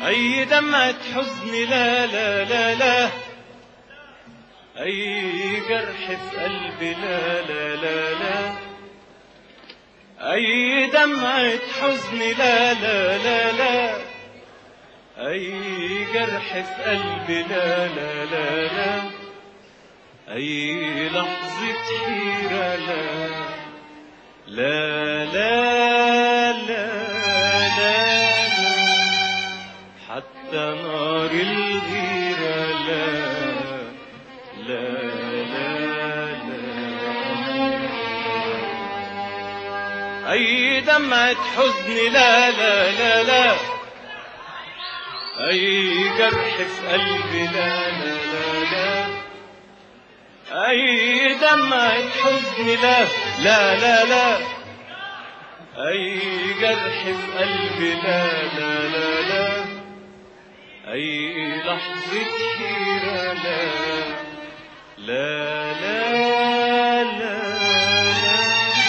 أي دمعة حزن لا لا لا لا أي جرح في قلبي لا لا لا لا أي دمعة حزن لا لا لا لا أي جرح في قلبي لا لا لا لا أي لحظة حيرة لا لا لا لا لا حتى نار الغيرة لا لا لا لا أي دمعة حزن لا لا لا لا أي جرح في قلبي لا لا لا لا أي دمعة حزن لا لا لا لا أي جرح في قلبي لا لا لا لا أي لحظة حيرة لا لا لا لا لا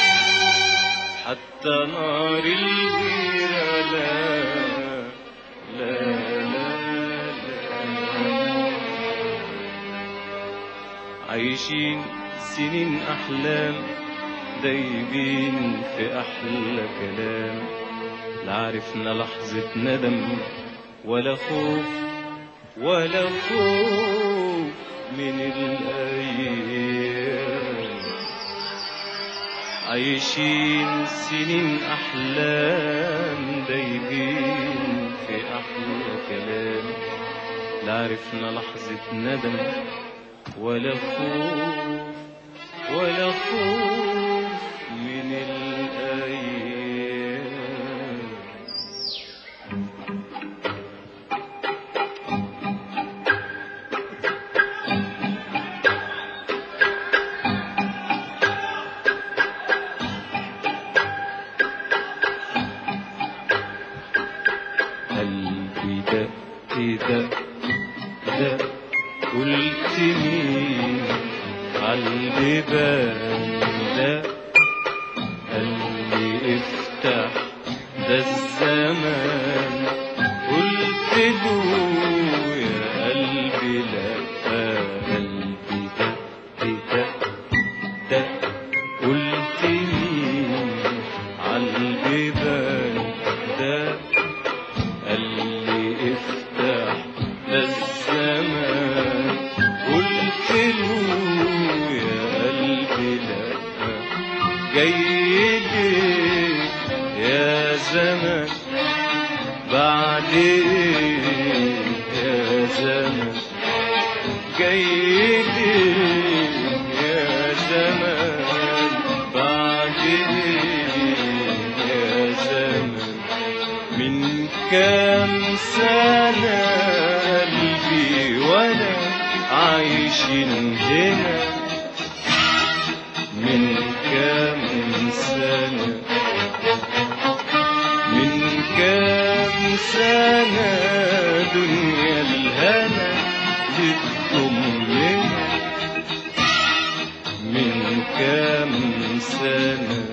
حتى نار الغيرة لا لا لا لا عايشين سنين أحلام دايبين في أحلى كلام لا عرفنا لحظة ندم ولا خوف ولا خوف من الأيام عايشين سنين أحلام دايبين في أحلى كلام لا عرفنا لحظة ندم ولا خوف ولا خوف من الأيام قلبي دق دق دق قلت مين عالبيبان ده قلبي افتح ده الزمان قلت له يا قلبي لا قلبي دق دق دق قلت مين عالبيبان ده قال لي افتح ده الزمان قلت له يا قلبي لا جاي ليه يا زمان بعد ايه يا زمان جاي ليه يا زمان بعد ايه يا زمان من كام سنة قلبي وانا عايشين هنا من كام سنة من كام سنة دنيا الهنا بتضمنا من كام سنة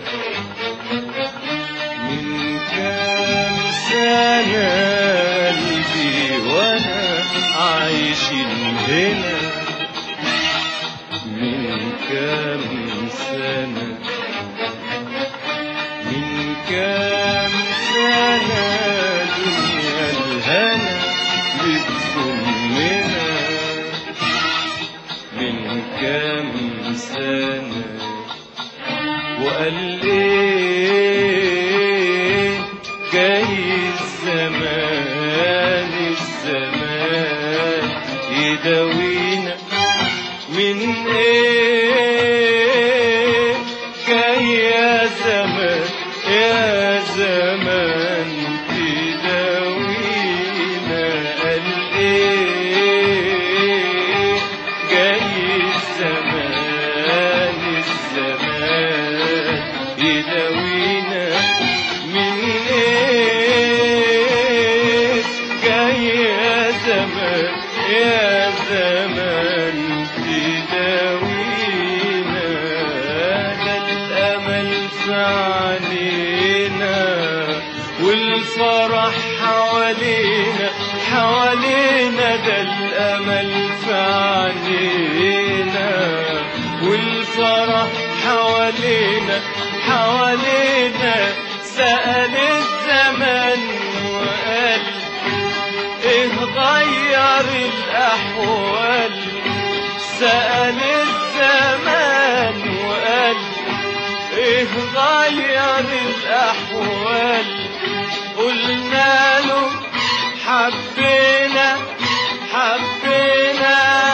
من كام سنة قلبي وانا عايشين هنا من كام سنة من كام سنة دنيا الهنا بتضمنا من كام سنة وقال ايه جاي الزمان الزمان يداوينا من ايه جاي يا زمان يا زمان تداوينا قال ايه جاي الزمان الزمان يداوينا من ايه جاي يا زمان يا زمان تداوينا ده الامل في علينا والفرح حوالينا الأمل في عينينا والفرح حوالينا حوالينا سأل الزمن وقال ايه غير الأحوال سأل الزمان وقال ايه غير الأحوال قلنا له حبينا حبينا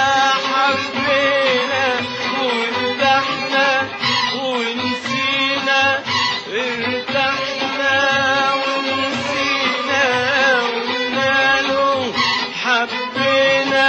حبينا وارتحنا ونسينا ارتحنا ونسينا قلنا له حبينا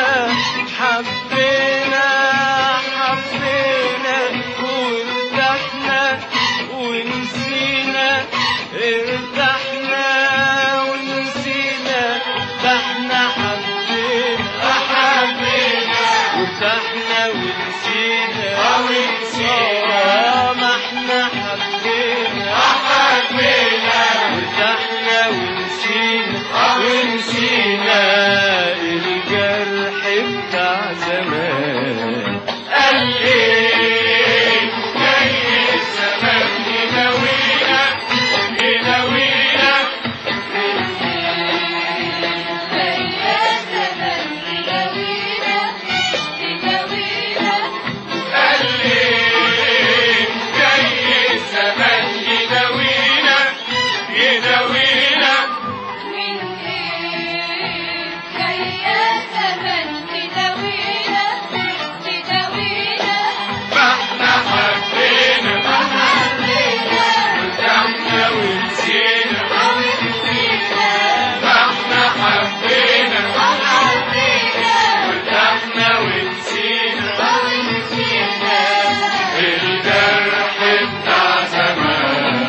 حبينا حبينا وارتحنا ونسينا ارتحنا ونسينا ده احنا حبينا حبينا وارتحنا ونسينا ونسينا ما احنا حبينا حبينا وارتحنا ونسينا ونسينا الجرح بتاع زمان قال ايه جاي الزمان يداوينا يداوينا قال ايه جاي الزمان يداوينا يداوينا فاحنا حبينا ارتحنا ونسينا فاحنا حبينا ارتحنا ونسينا الجرح بتاع زمان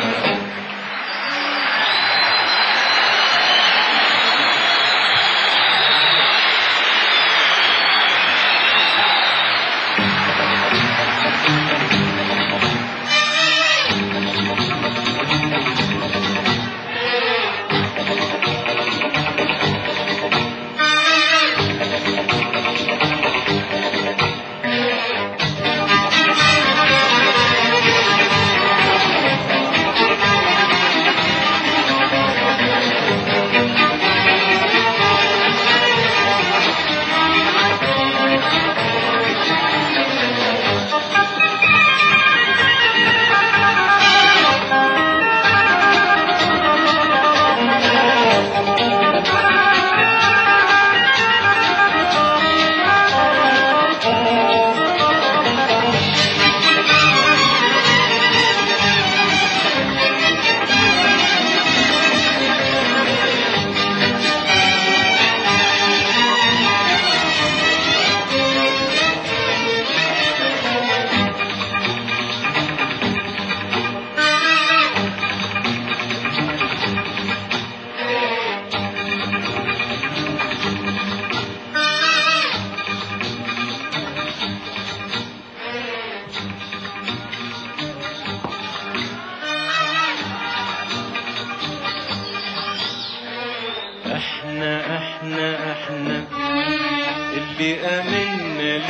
احنا احنا احنا اللي امنا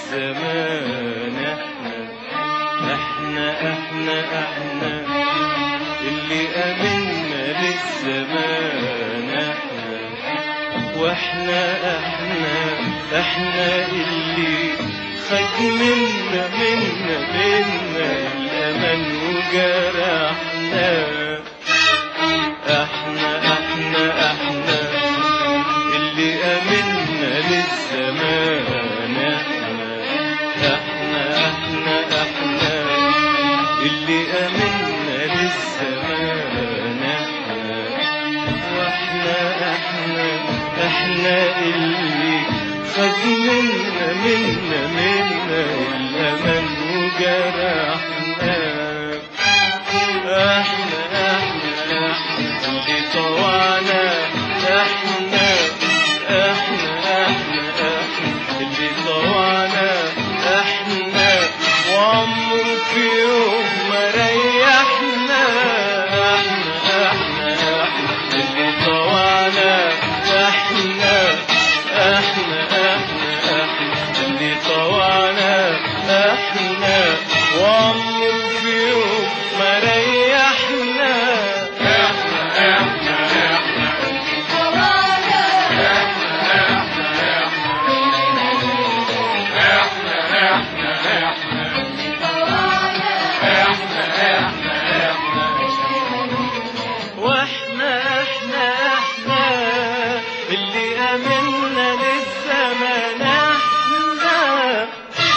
للزمان احنا احنا احنا احنا اللي امنا للزمان احنا واحنا احنا احنا اللي خد منا منا منا الامل وجرحنا احنا احنا احنا اللي امنا للزمان احنا احنا احنا احنا اللي امنا للزمان احنا واحنا احنا احنا اللي خد منا منا منا الامل وجرحنا احنا احنا احنا اللي طوعنا احنا احنا احنا احنا اللي طوعنا احنا وعمره في يوم ما ريحنا احنا احنا احنا اللي طوعنا احنا احنا احنا اللي امنا للزمان احنا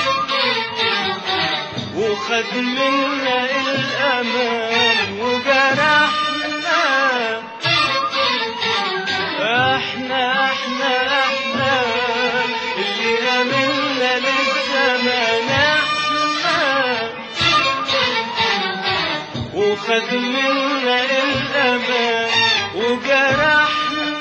وخد منا الامان وجرحنا احنا احنا احنا اللي امنا للزمان احنا وخد منا الامان وجرحنا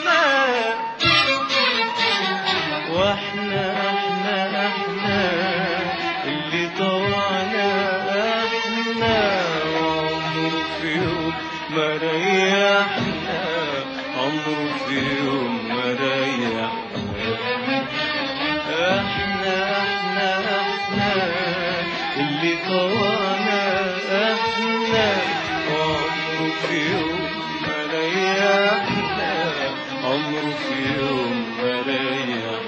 واحنا احنا احنا اللي طوعنا احنا وعمره في يوم ما ريحنا عمره في يوم ما ريحنا احنا احنا احنا اللي طوعنا احنا وعمره في يوم ما ريحنا عمره في يوم ما ريحنا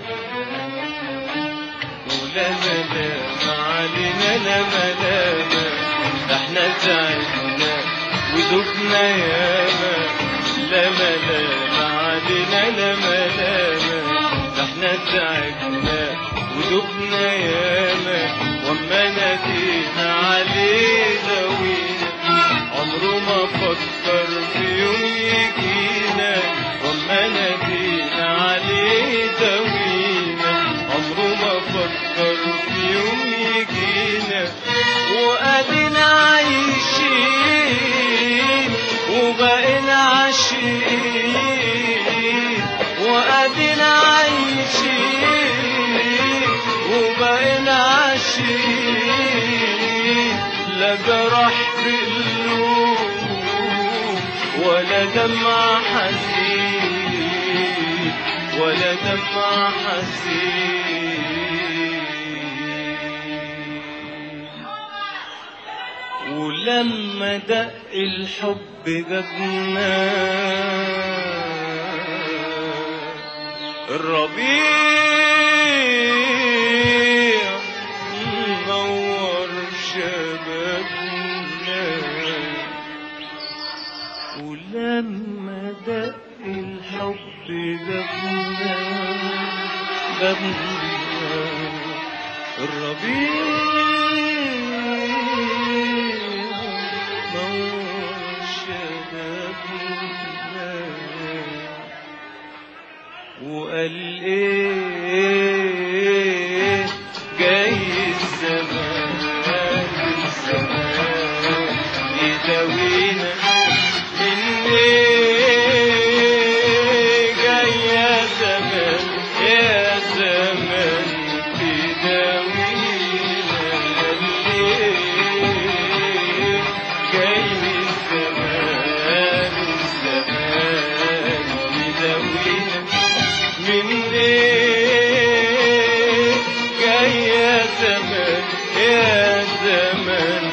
ولا ملامة علينا لا ملامة ده احنا تعبنا ودبنا ياما لا ملامة علينا لا ملامة ده احنا تعبنا ودبنا ياما وما نادينا عليه دوينا عمره ما فكر في يوم يجينا وما نادينا عليه دوينا عمره ما فكر في يوم يجينا وادينا عايشين وبقينا عاشقين وادينا عايشين وبقينا عاشقين لا جرح في قلوب ولا دمع حزين ولا دمع حزين ولما دق الحب جابنا الربيع نور شبابنا ولما دق الحب جابنا جابنا الربيع نور شبابنا وقال ايه جاي الزمان الزمان يداوينا من ايه جاي يا زمان يا زمان تداوينا ليه جاي الزمان الزمان يداوينا من ايه جاي يا زمان يا زمان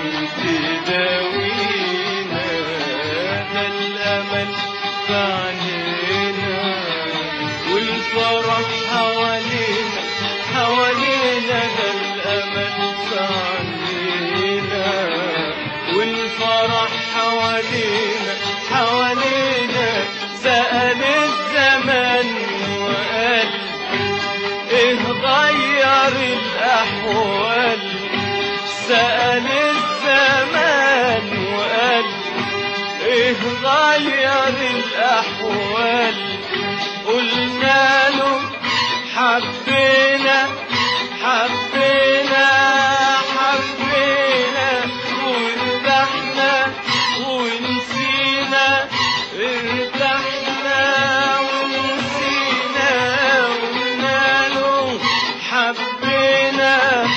تداوينا ده الامل في عينينا والفرح حوالينا حوالينا ده الامل في عينينا والفرح حوالينا حوالينا سأل الزمان وقال ايه غير الاحوال سأل الزمان وقال ايه غير الاحوال قلنا له حبينا حبينا حبينا وارتحنا ونسينا ارتحنا ونسينا قلنا له حبينا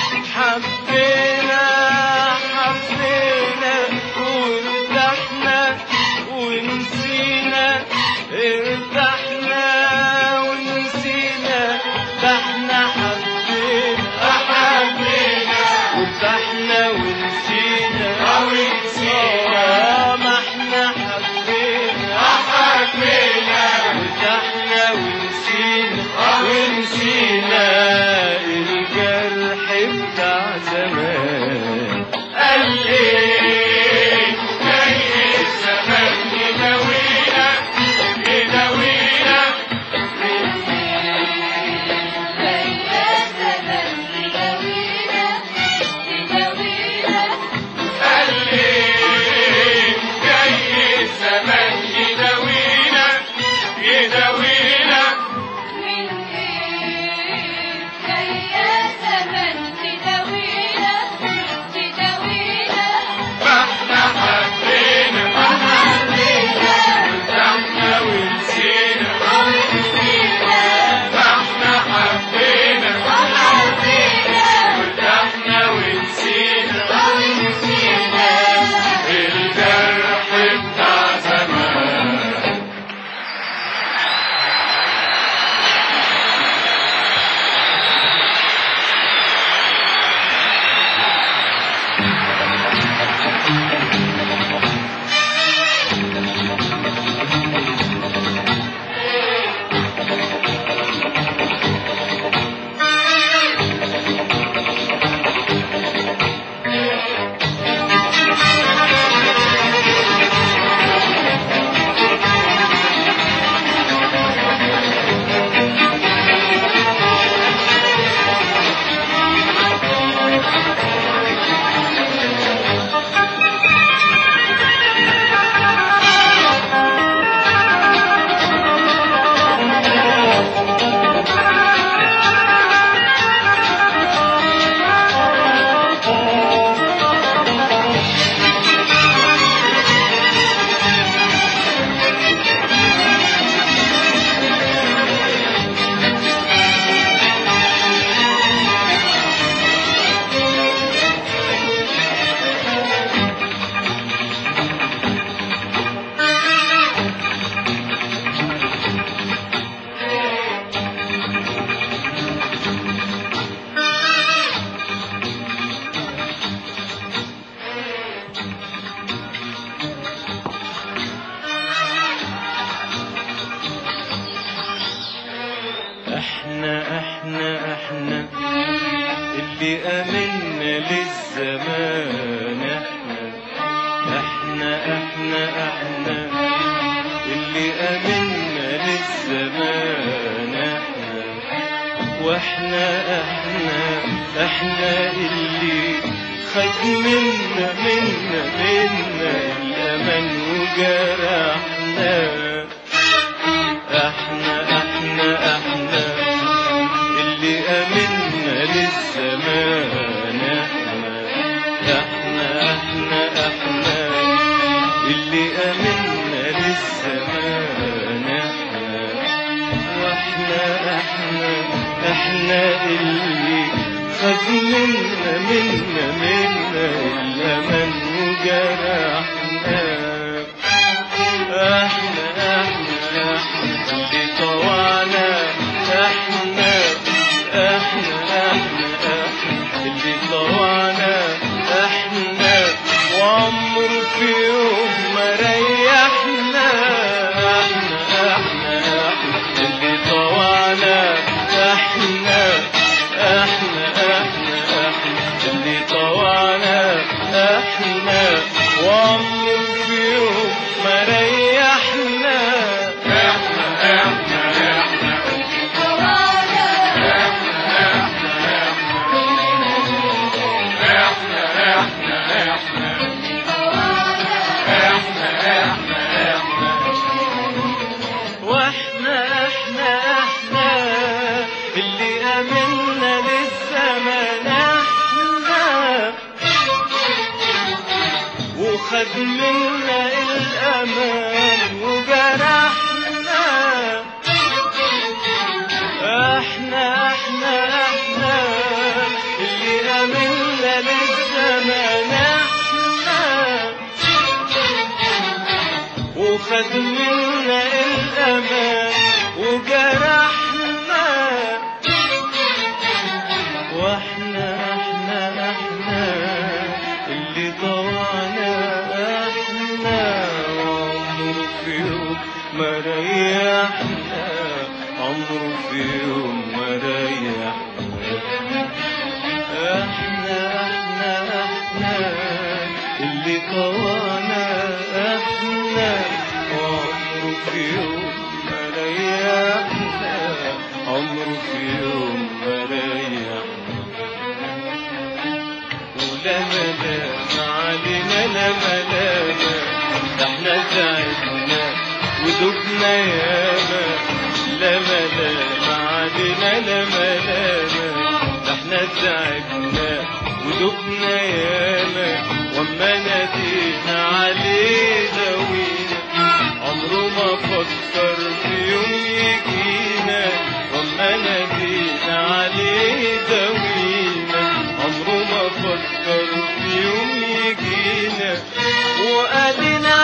حبينا حبينا وارتحنا ونسينا ارتحنا ونسينا ده احنا حبينا حبينا وارتحنا ونسينا ونسينا ما احنا حبينا حبينا وارتحنا ونسينا ونسينا الجرح بتاع زمان قال ايه جاي الزمان يداوينا يداوينا احنا احنا احنا اللي امنا للزمان احنا احنا احنا احنا اللي امنا للزمان احنا واحنا احنا احنا اللي خد منا منا منا الامل وجرحنا احنا احنا احنا اللي امنا للزمان احنا احنا احنا احنا اللي امنا للزمان احنا واحنا احنا احنا اللي خد منا منا منا الامل وجرحنا احنا احنا احنا اللي طوعنا احنا احنا احنا احنا اللي طوعنا احنا وعمره في يوم ما ريحنا احنا احنا احنا اللي طوعنا احنا احنا احنا احنا اللي طوعنا احنا وعمره في يوم ما ريحنا احنا احنا احنا واحنا احنا احنا اللي امنا للزمان احنا وخد منا الامان وجرحنا احنا احنا احنا اللي امنا للزمان احنا وخد منا الأمان وجرحنا واحنا احنا احنا اللي طوعنا احنا وعمره في يوم ما ريحنا عمره في يوم ما ريحنا احنا احنا احنا اللي طوانا احنا وعمره في يوم ما ريحنا عمره في يوم ما ريحنا ولا ملام علينا لا ملام ده احنا تعبنا ودبنا ياما لا ملام علينا لا ملام ده احنا تعبنا ودبنا ياما وما نادينا عليه دوينا عمره ما فكر في يوم يجينا وما نادينا عليه دوينا عمره ما فكر في يوم يجينا وقالنا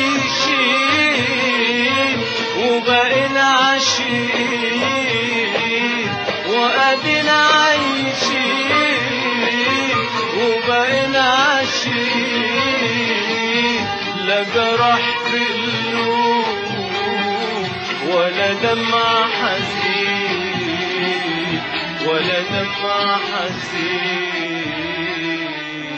عايشين وبقينا عايشين وقالنا عايشين وبقينا عايشين لا جرح في القلوب ولا دمع حزين ولا دمع حزين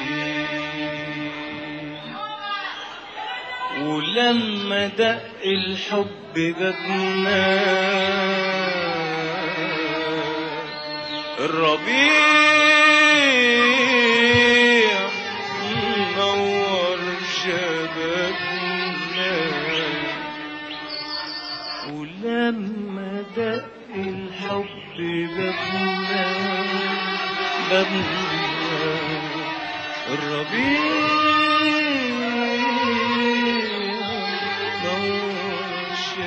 ولما دق الحب بابنا الربيع منور شبابنا ولما دق الحب بابنا بابنا الربيع نور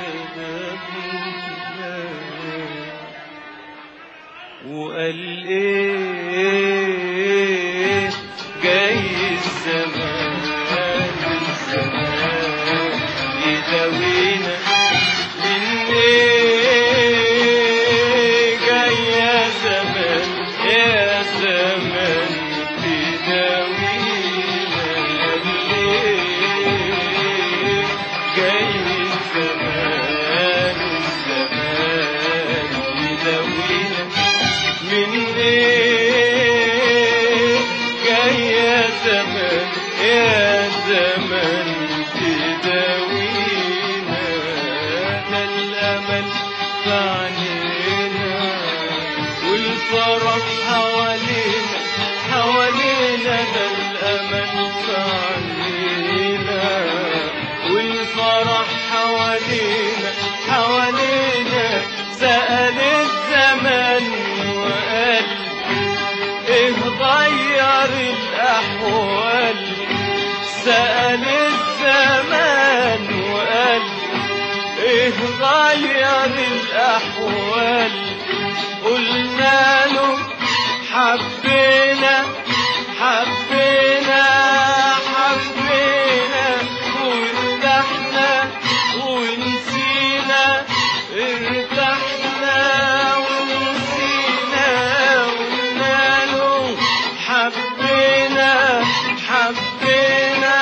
شبابنا وقال ايه جاي الزمان الزمان يداوينا من ايه جاي يا زمان يا زمان تداوينا ليه جاي الزمان الزمان يداوينا عنينا والفرح حوالينا حوالينا ده الأمل في عينينا والفرح حوالينا حوالينا سأل الزمن وقال ايه غير الأحوال سأل الزمان وقال ايه غير الأحوال قلنا له حبينا حبينا حبينا وارتحنا ونسينا ارتحنا ونسينا قلنا له حبينا حبينا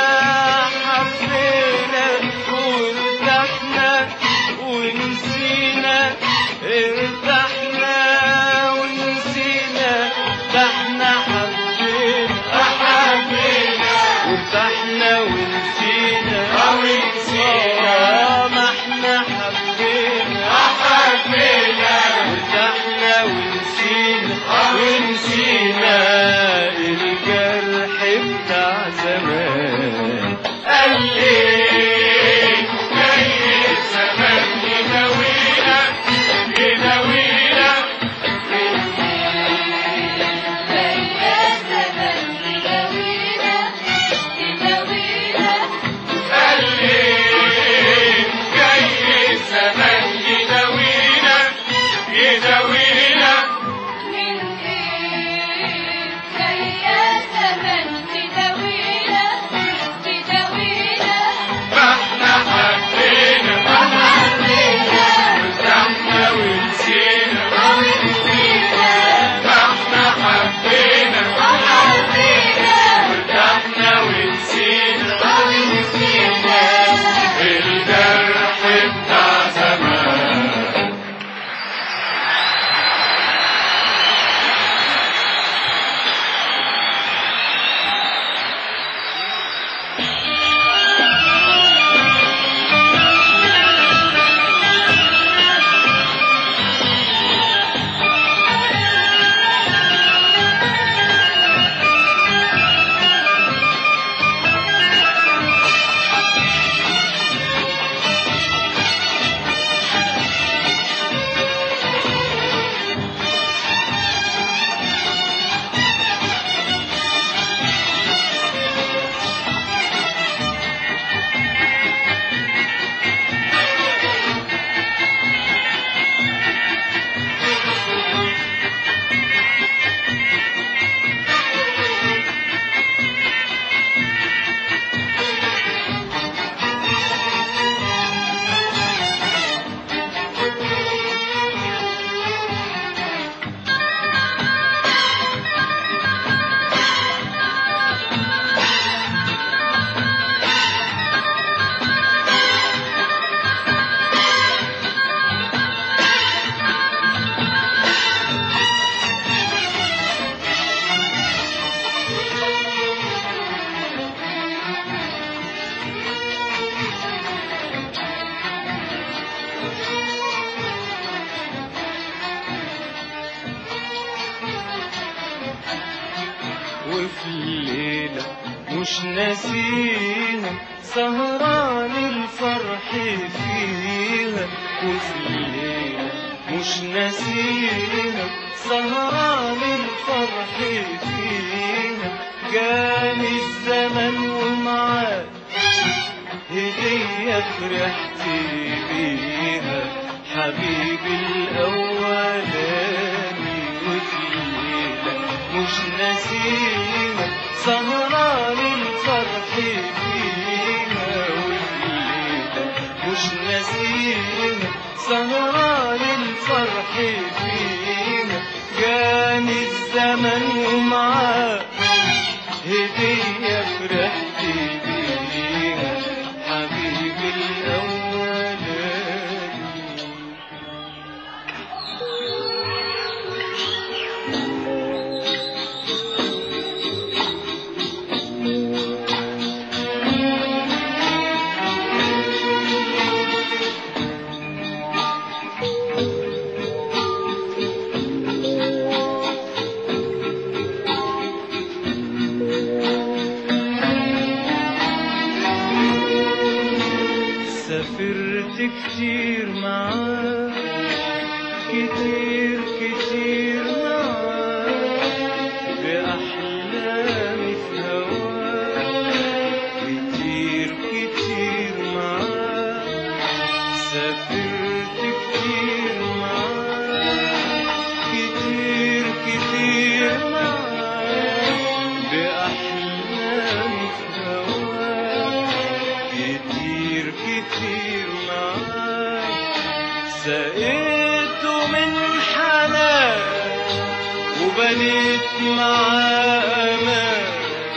حبينا وارتحنا ونسينا ارتحنا ونسينا ده احنا حبينا حبينا وارتحنا ونسينا ونسينا ما احنا حبينا حبينا وارتحنا ونسينا ونسينا الجرح بتاع زمان قال ليه جاي الزمان يداوينا يداوينا قال ليه جاي الزمان يداوينا يداوينا ما احنا حبينا ارتحنا ونسينا ما احنا حبينا ارتحنا ونسينا الجرح بتاع زمان وفي الليلة مش ناسيها سهران الفرح فيها وفي الليلة مش ناسيها سهران الفرح فيها جاني الزمن ومعاه هدية فرحت بيها حبيبي الأولاني وفي الليلة مش نسينا سهران الفرح فيها وفي الليلة مش نسينا سهران الفرح فيها جاني الزمن ومعاه هدية فرحت بيها حبيبي الأولاني وبنيت معاه أمان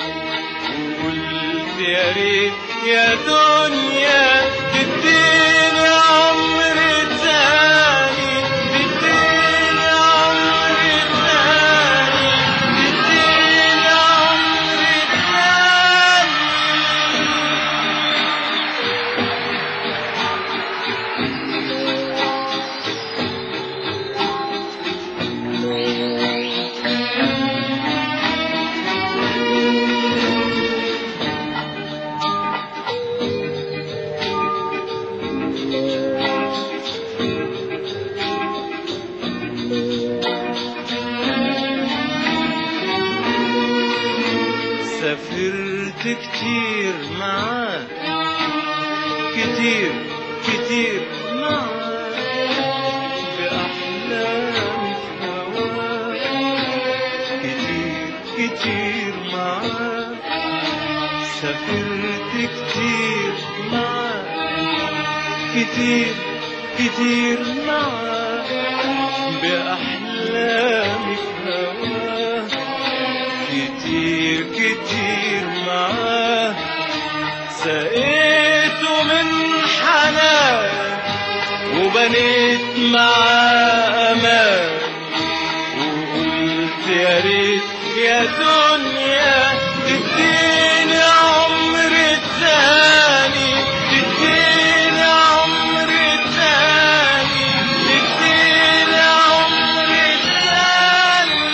وقلت يا ريت يا دنيا تديني عمر تاني تديني عمر تاني تديني عمر تاني سافرت كتير معاه كتير كتير معاه بأحلامي في هواه كتير كتير معاه سافرت كتير معاه كتير كتير معاه بأحلامي في هواه كتير كتير معاه سقيته من حنان وبنيت معاه امان وقلت يا ريت يا دنيا تديني عمر تاني تديني عمر تاني تديني عمر تاني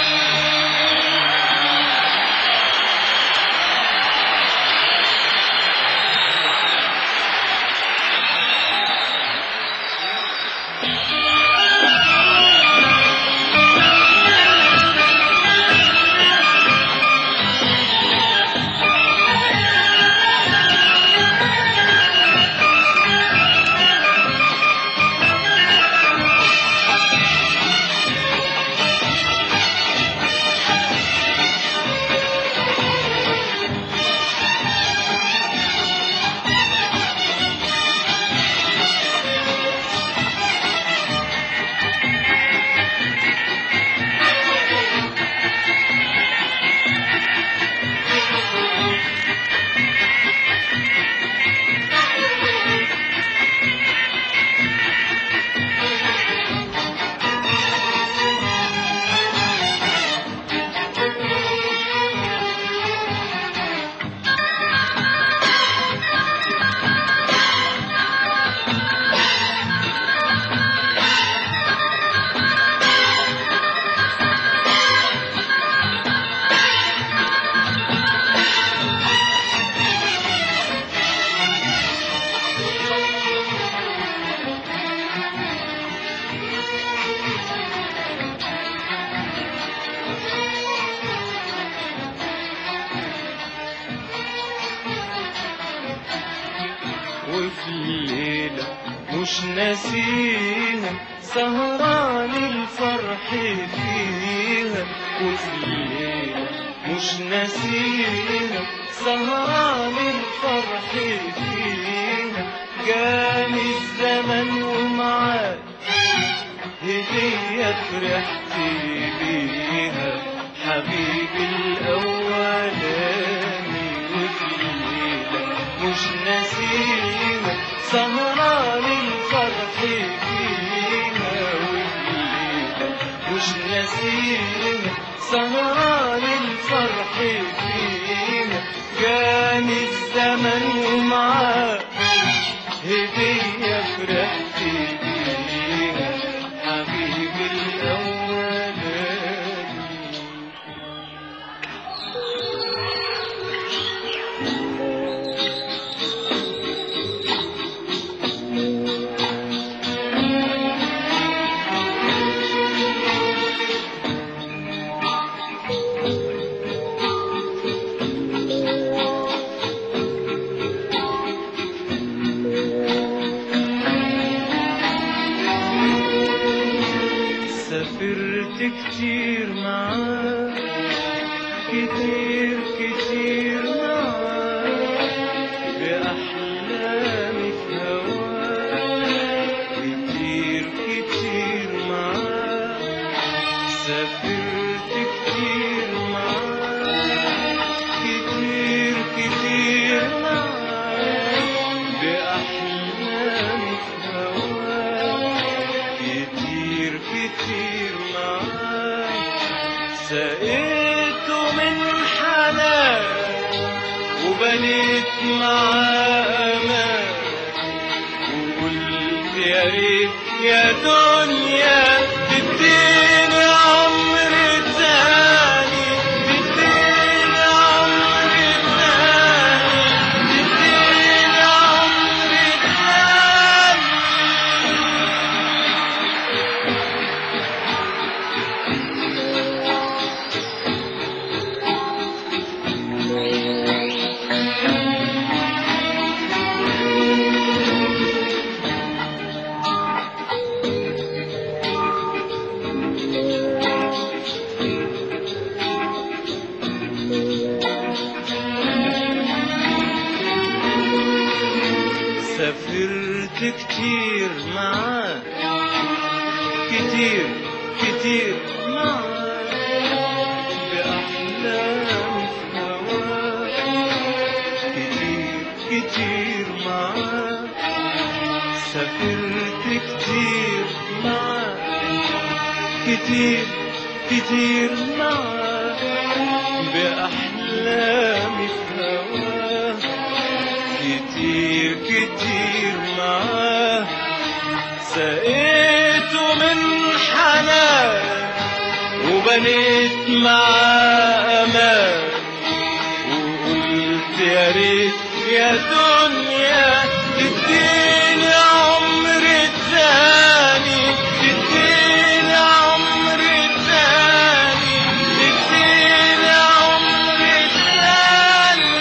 وفي الليلة مش ناسيها سهران الفرح فيها وفي الليلة مش ناسيها سهران الفرح فيها جاني الزمن ومعاه هدية فرحت بيها حبيبي الأولاني وفي الليلة مش نسيمة سهران الفرح فيها وفي الليلة مش نسيمة سهران الفرح فيها كان الزمن ومعاه هدية فرحت بيها حبيبي الأولاني سافرت كتير معاه كتير كتير معاه بأحلامي في هواه كتير كتير معاه سافرت كتير كتير معاه سقيته من حنان وبنيت معاه امان وقلت يا ريت يا دنيا تديني عمر تاني تديني عمر تاني تديني عمر تاني سافرت كتير معاه كتير كتير معاه بأحلام في هواه كتير كتير معاه سافرت كتير معاه كتير كتير معاه بأحلامي في هواه كتير كتير معاه سقيته من حنان وبنيت معاه امان وقلت يا ريت يا دنيا تديني عمر تاني تديني عمر تاني تديني عمر تاني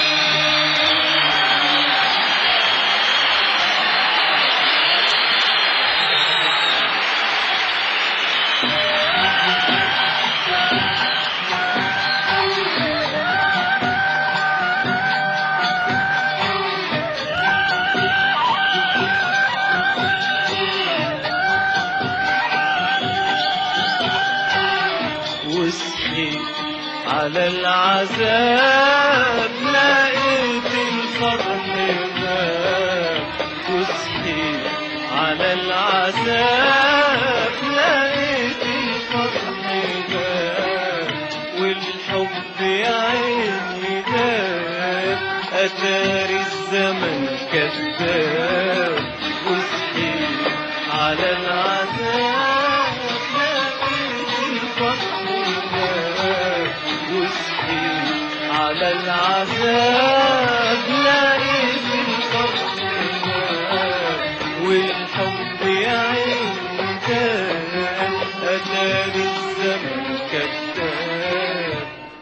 وصحيت على العذاب لقيت الفرح غاب وصحيت على العذاب لقيت الفرح غاب والحب يا عيني داب أتاري الزمن كذاب وصحيت على العذاب لقيت الفرح غاب وصحيت على العذاب لقيت الفرح غاب والحب يا عيني كان أتاري الزمن كذاب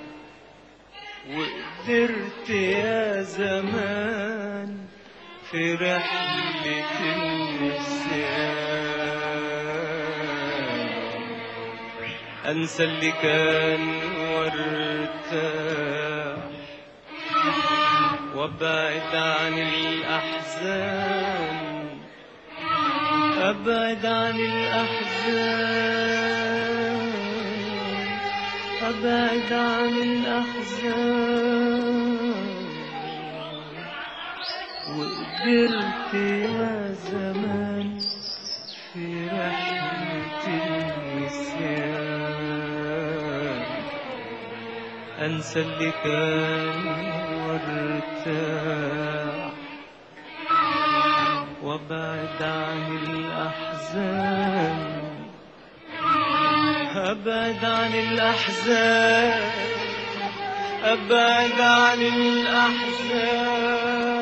وقدرت يا زمان في رحلة النسيان أنسى اللي كان وارتاح وابعد عن الأحزان أبعد عن الأحزان أبعد عن الأحزان وقدرت يا زمان في رحلة النسيان أنسى اللي كان وارتاح وابعد عن الأحزان أبعد عن الأحزان أبعد عن الأحزان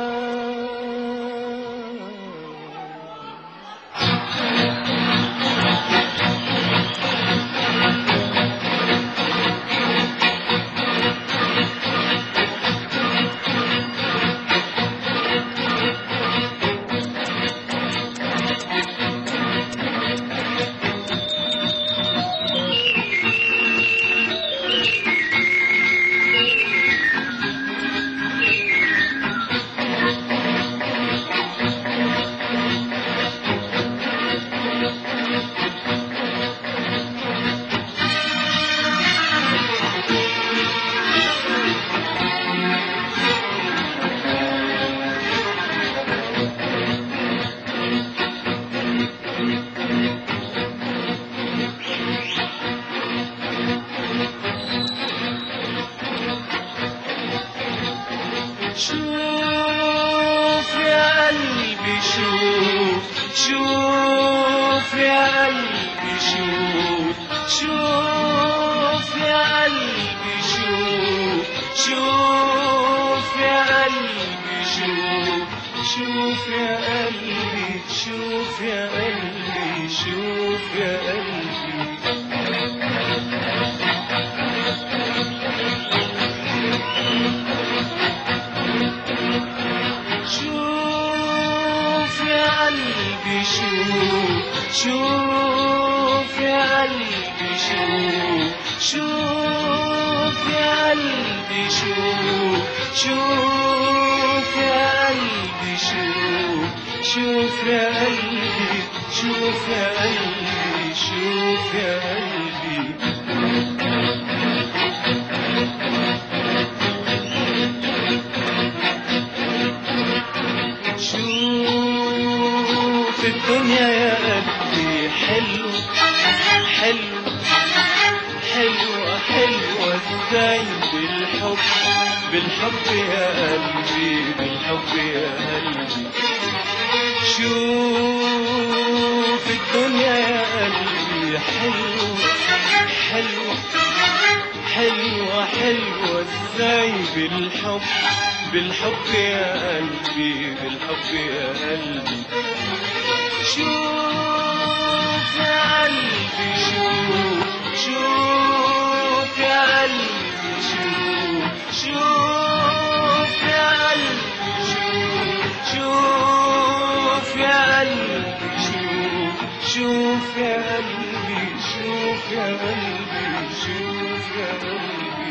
شوف شوف يا قلبي شوف شوف يا قلبي شوف شوف يا قلبي شوف شوف يا قلبي شوف يا قلبي شوف يا قلبي شوف يا قلبي شوف شوف يا قلبي شوف شوف يا قلبي شوف شوف يا قلبي شوف شوف يا قلبي شوف يا قلبي شوف يا قلبي شوف الدنيا يا قلبي حلو حلو حلوة حلوة ازاي بالحب بالحب يا قلبي بالحب يا قلبي شوف الدنيا يا قلبي حلوة حلوة حلوة حلوة ازاي بالحب بالحب يا قلبي بالحب يا قلبي شوف يا قلبي شوف شوف يا قلبي شوف شوف يا قلبي شوف شوف يا قلبي شوف شوف يا قلبي شوف يا قلبي شوف يا قلبي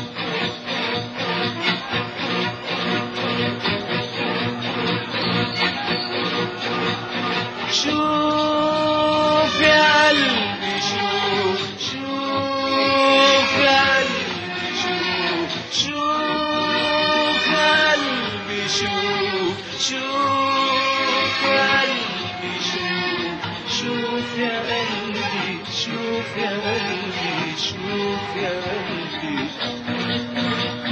شوف يا قلبي شوف شوف يا قلبي شوف شوف يا قلبي شوف شوف يا قلبي شوف شوف يا قلبي شوف يا قلبي شوف يا قلبي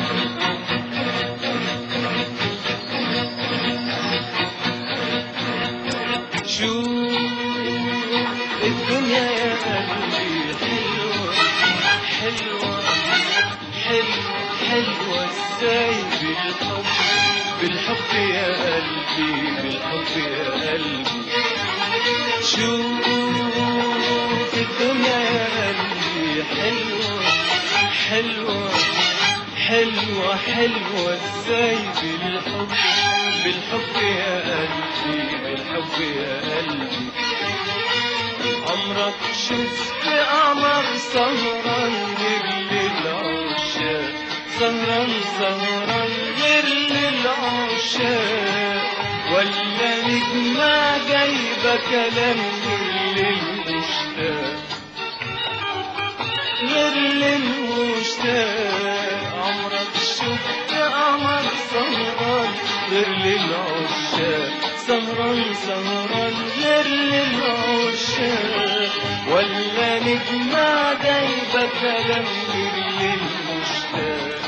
شوف الدنيا يا قلبي حلوة حلوة حلوة حلوة ازاي بالحب بالحب يا قلبي بالحب يا قلبي شوف الدنيا يا قلبي حلوة حلوة حلوة حلوة ازاي بالحب بالحب يا قلبي بالحب يا قلبي عمرك شفت قمر سهران غير للعشاق سهران سهران غير للعشاق ولا نجمة جايبة كلام غير للمشتاق غير للمشتاق عمرك شفت قمر سهران غير للعشاق سهران سهران غير للعشاق ولا نجمة جايبة كلام غير للمشتاق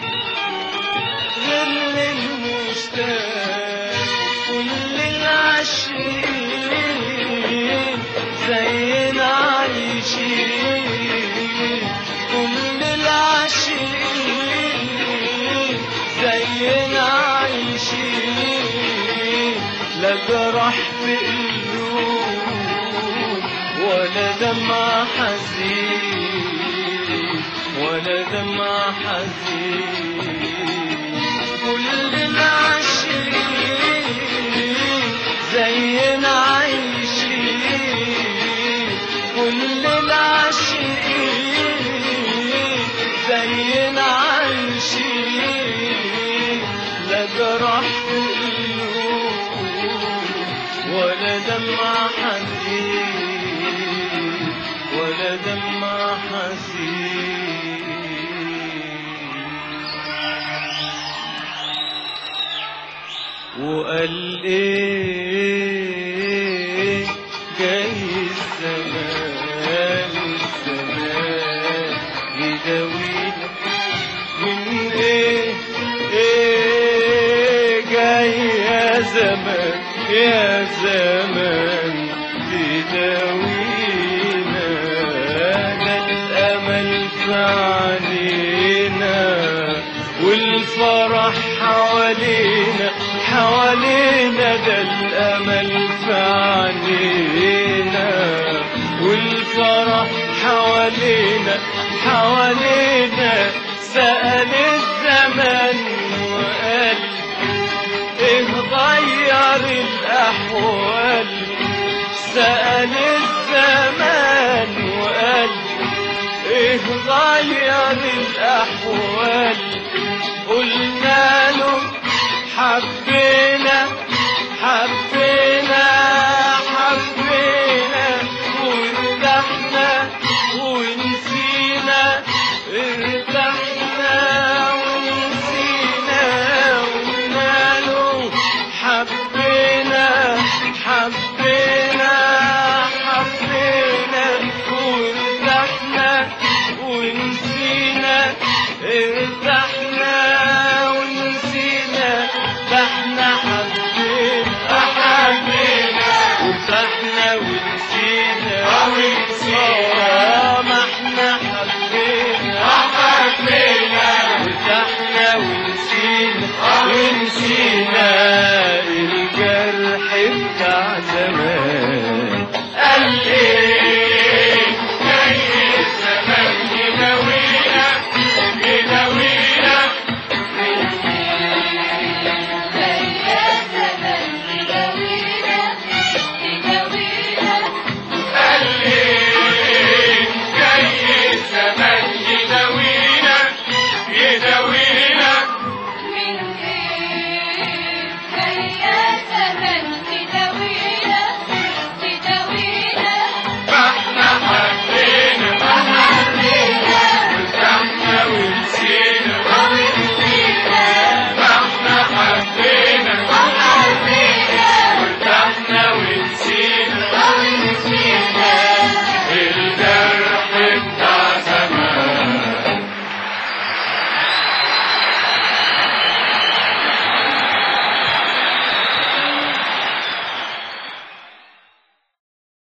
غير للمشتاق كل العاشقين زينا عايشين كل العاشقين زينا عايشين لا جرح في قلوب ولا دمع حزين ولا دمع حزين كل العاشقين زينا عايشين كل العاشقين زينا عايشين لا جرح في قلوب ولا دمع حزين ولا دمع حزين وقال ايه جاي الزمان الزمان يداوينا من ايه ايه جاي يا زمان يا زمان تداوينا ده الأمل في عينينا والفرح حوالينا حوالينا ده الأمل في عينينا والفرح حوالينا حوالينا سأل الزمن وقال ايه غير الأحوال سأل الزمان وقال ايه غير الأحوال قلنا له حبيت